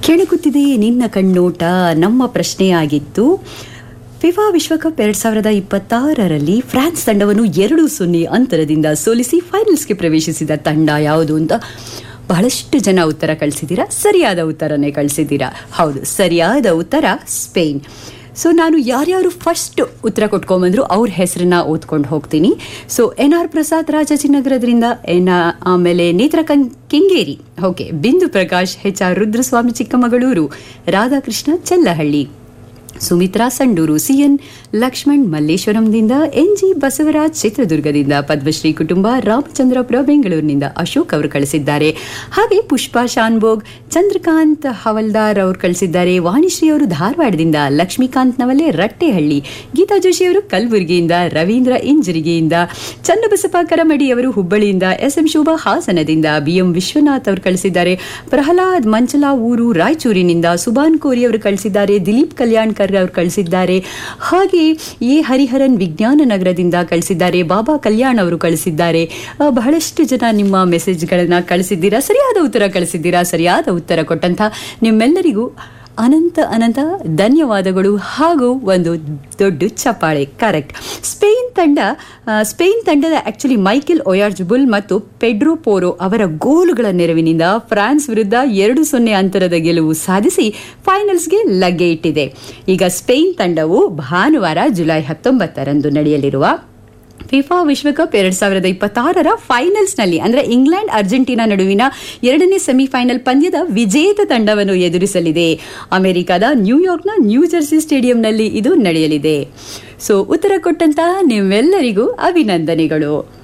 ಕೆಣಕುತ್ತಿದೆ ನಿನ್ನ ಕಣ್ಣೋಟ ನಮ್ಮ ಪ್ರಶ್ನೆಯಾಗಿತ್ತು ಫಿಫಾ ವಿಶ್ವಕಪ್ ಎರಡ್ ಸಾವಿರದ ಇಪ್ಪತ್ತಾರರಲ್ಲಿ ಫ್ರಾನ್ಸ್ ತಂಡವನ್ನು ಎರಡು ಸೊನ್ನೆ ಅಂತರದಿಂದ ಸೋಲಿಸಿ ಫೈನಲ್ಸ್ಗೆ ಪ್ರವೇಶಿಸಿದ ತಂಡ ಯಾವುದು ಅಂತ ಬಹಳಷ್ಟು ಜನ ಉತ್ತರ ಕಳಿಸಿದ್ದೀರಾ ಸರಿಯಾದ ಉತ್ತರನೇ ಕಳಿಸಿದ್ದೀರಾ ಹೌದು ಸರಿಯಾದ ಉತ್ತರ ಸ್ಪೇನ್ ಸೊ ನಾನು ಯಾರ್ಯಾರು ಫಸ್ಟ್ ಉತ್ತರ ಕೊಟ್ಕೊಂಬಂದ್ರು ಅವ್ರ ಹೆಸರನ್ನ ಓದ್ಕೊಂಡು ಹೋಗ್ತೀನಿ ಸೊ ಎನ್ ಆರ್ ಪ್ರಸಾದ್ ರಾಜಾಜಿನಗರದಿಂದ ಎನ್ ಆಮೇಲೆ ನೇತ್ರ ಕಂ Kengeri okay Bindu Prakash H R Rudraswamy Chikkamagaluru Radhakrishna Chellahalli Sumitra Sandur CN Lakshman ಮಲ್ಲೇಶ್ವರಂದಿಂದ ಎನ್ ಜಿ ಬಸವರಾಜ್ ಚಿತ್ರದುರ್ಗದಿಂದ ಪದ್ಮಶ್ರೀ ಕುಟುಂಬ ರಾಮಚಂದ್ರಪುರ ಬೆಂಗಳೂರಿನಿಂದ ಅಶೋಕ್ ಅವರು ಕಳಿಸಿದ್ದಾರೆ ಹಾಗೆ ಪುಷ್ಪಾ ಶಾನ್ಭೋಗ್ ಚಂದ್ರಕಾಂತ್ ಹವಲ್ದಾರ್ ಅವರು ಕಳಿಸಿದ್ದಾರೆ ವಾಣಿಶ್ರೀ ಅವರು ಧಾರವಾಡದಿಂದ ಲಕ್ಷ್ಮೀಕಾಂತ್ ನವಲೆ ರಟ್ಟೆಹಳ್ಳಿ ಗೀತಾ ಜೋಶಿ ಅವರು ಕಲಬುರಗಿಯಿಂದ ರವೀಂದ್ರ ಇಂಜರಿಗೆಯಿಂದ ಚನ್ನಬಸಪ್ಪ ಕರಮಡಿ ಅವರು ಹುಬ್ಬಳ್ಳಿಯಿಂದ ಎಸ್ ಎಂ ಶೋಭಾ ಹಾಸನದಿಂದ ಬಿಎಂ ವಿಶ್ವನಾಥ್ ಅವರು ಕಳಿಸಿದ್ದಾರೆ ಪ್ರಹ್ಲಾದ್ ಮಂಚಲಾ ಊರು ರಾಯಚೂರಿನಿಂದ ಸುಬಾನ್ ಕೋರಿ ಅವರು ಕಳಿಸಿದ್ದಾರೆ ದಿಲೀಪ್ ಕಲ್ಯಾಣ್ಕರ್ ಅವರು ಕಳಿಸಿದ್ದಾರೆ ಹಾಗೆ ಎ ಹರಿಹರನ್ ವಿಜ್ಞಾನ ನಗರದಿಂದ ಕಳಿಸಿದ್ದಾರೆ ಬಾಬಾ ಕಲ್ಯಾಣ್ ಅವರು ಕಳಿಸಿದ್ದಾರೆ ಆ, ಬಹಳಷ್ಟು ಜನ ನಿಮ್ಮ ಮೆಸೇಜ್ಗಳನ್ನ ಕಳಿಸಿದ್ದೀರಾ ಸರಿಯಾದ ಉತ್ತರ ಕಳಿಸಿದ್ದೀರಾ ಸರಿಯಾದ ಉತ್ತರ ಕೊಟ್ಟಂತ ನಿಮ್ಮೆಲ್ಲರಿಗೂ ಅನಂತ ಅನಂತ ಧನ್ಯವಾದಗಳು ಹಾಗೂ ಒಂದು ದೊಡ್ಡ ಚಪ್ಪಾಳೆ ಕರೆಕ್ಟ್ ಸ್ಪೇನ್ ತಂಡ ಆ, ಸ್ಪೇನ್ ತಂಡದ ಆಕ್ಚುಲಿ ಮೈಕೆಲ್ ಒಯಾರ್ಜ್ಬುಲ್ ಮತ್ತು ಪೆಡ್ರೋ ಪೋರೋ ಅವರ ಗೋಲುಗಳ ನೆರವಿನಿಂದ ಫ್ರಾನ್ಸ್ ವಿರುದ್ಧ ಎರಡು ಸೊನ್ನೆ ಅಂತರದ ಗೆಲುವು ಸಾಧಿಸಿ ಫೈನಲ್ಸ್ಗೆ ಲಗ್ಗೆ ಇಟ್ಟಿದೆ ಈಗ ಸ್ಪೇನ್ ತಂಡವು ಭಾನುವಾರ ಜುಲೈ ಹತ್ತೊಂಬತ್ತರಂದು ನಡೆಯಲಿರುವ ಫಿಫಾ ವಿಶ್ವಕಪ್ ಎರಡ್ ಸಾವಿರದ ಇಪ್ಪತ್ತಾರರ ಫೈನಲ್ಸ್ನಲ್ಲಿ ಅಂದ್ರೆ ಇಂಗ್ಲೆಂಡ್ ಅರ್ಜೆಂಟೀನಾ ನಡುವಿನ ಎರಡನೇ ಸೆಮಿಫೈನಲ್ ಪಂದ್ಯದ ವಿಜೇತ ತಂಡವನ್ನು ಎದುರಿಸಲಿದೆ ಅಮೆರಿಕದ ನ್ಯೂಯಾರ್ಕ್ನ ನ್ಯೂ ಜೆರ್ಸಿ ಸ್ಟೇಡಿಯಂನಲ್ಲಿ ಇದು ನಡೆಯಲಿದೆ ಸೊ ಉತ್ತರ ಕೊಟ್ಟಂತಹ ನಿಮ್ಮೆಲ್ಲರಿಗೂ ಅಭಿನಂದನೆಗಳು